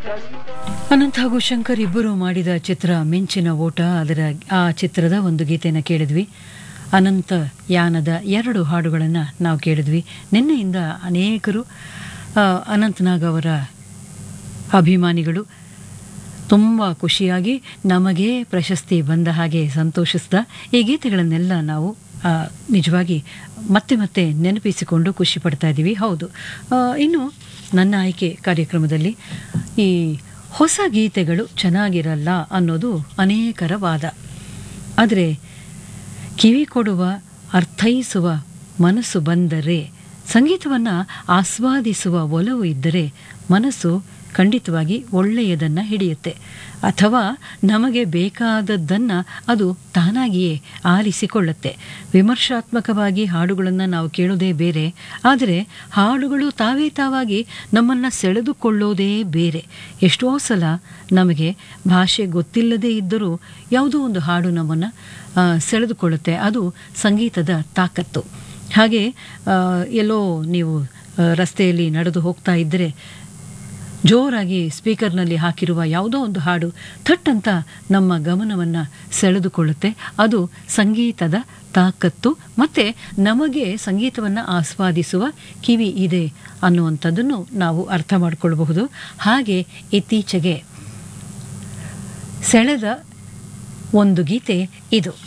ಅನಂತ್ ಹಾಗೂ ಶಂಕರ್ ಇಬ್ಬರು ಮಾಡಿದ ಚಿತ್ರ ಮಿಂಚಿನ ಓಟ ಅದರ ಆ ಚಿತ್ರದ ಒಂದು ಗೀತೆಯನ್ನು ಕೇಳಿದ್ವಿ ಅನಂತ ಯಾನದ ಎರಡು ಹಾಡುಗಳನ್ನು ನಾವು ಕೇಳಿದ್ವಿ ನಿನ್ನೆಯಿಂದ ಅನೇಕರು ಆ, ಅನಂತನಾಗ್ ಅವರ ಅಭಿಮಾನಿಗಳು ತುಂಬ ಖುಷಿಯಾಗಿ ನಮಗೆ ಪ್ರಶಸ್ತಿ ಬಂದ ಹಾಗೆ ಸಂತೋಷಿಸಿದ ಈ ಗೀತೆಗಳನ್ನೆಲ್ಲ ನಾವು ಆ, ನಿಜವಾಗಿ ಮತ್ತೆ ಮತ್ತೆ ನೆನಪಿಸಿಕೊಂಡು ಖುಷಿ ಪಡ್ತಾ ಇದ್ದೀವಿ ಹೌದು ಆ, ಇನ್ನು ನನ್ನ ಆಯ್ಕೆ ಕಾರ್ಯಕ್ರಮದಲ್ಲಿ ಈ ಹೊಸ ಗೀತೆಗಳು ಚೆನ್ನಾಗಿರಲ್ಲ ಅನ್ನೋದು ಅನೇಕರ ವಾದ ಆದರೆ ಕಿವಿ ಕೊಡುವ ಅರ್ಥೈಸುವ ಮನಸ್ಸು ಬಂದರೆ ಸಂಗೀತವನ್ನು ಆಸ್ವಾದಿಸುವ ಒಲವು ಇದ್ದರೆ ಮನಸ್ಸು ಖಂಡಿತವಾಗಿ ಒಳ್ಳೆಯದನ್ನು ಹಿಡಿಯುತ್ತೆ ಅಥವಾ ನಮಗೆ ಬೇಕಾದದ್ದನ್ನು ಅದು ತಾನಾಗಿಯೇ ಆಲಿಸಿಕೊಳ್ಳುತ್ತೆ ವಿಮರ್ಶಾತ್ಮಕವಾಗಿ ಹಾಡುಗಳನ್ನು ನಾವು ಕೇಳೋದೇ ಬೇರೆ ಆದರೆ ಹಾಡುಗಳು ತಾವೇ ತಾವಾಗಿ ನಮ್ಮನ್ನು ಸೆಳೆದುಕೊಳ್ಳೋದೇ ಬೇರೆ ಎಷ್ಟೋ ಸಲ ನಮಗೆ ಭಾಷೆ ಗೊತ್ತಿಲ್ಲದೇ ಇದ್ದರೂ ಯಾವುದೋ ಒಂದು ಹಾಡು ನಮ್ಮನ್ನು ಆ, ಸೆಳೆದುಕೊಳ್ಳುತ್ತೆ ಅದು ಸಂಗೀತದ ತಾಕತ್ತು ಹಾಗೆ ಆ, ಎಲ್ಲೋ ನೀವು ಆ, ರಸ್ತೆಯಲ್ಲಿ ನಡೆದು ಹೋಗ್ತಾ ಇದ್ದರೆ ಜೋರಾಗಿ ಸ್ಪೀಕರ್ನಲ್ಲಿ ಹಾಕಿರುವ ಯಾವುದೋ ಒಂದು ಹಾಡು ಥಟ್ ಅಂತ ನಮ್ಮ ಗಮನವನ್ನು ಸೆಳೆದುಕೊಳ್ಳುತ್ತೆ ಅದು ಸಂಗೀತದ ತಾಕತ್ತು ಮತ್ತು ನಮಗೆ ಸಂಗೀತವನ್ನು ಆಸ್ವಾದಿಸುವ ಕಿವಿ ಇದೆ ಅನ್ನುವಂಥದ್ದನ್ನು ನಾವು ಅರ್ಥ ಮಾಡಿಕೊಳ್ಳಬಹುದು ಹಾಗೆ ಇತ್ತೀಚೆಗೆ ಸೆಳೆದ ಒಂದು ಗೀತೆ ಇದು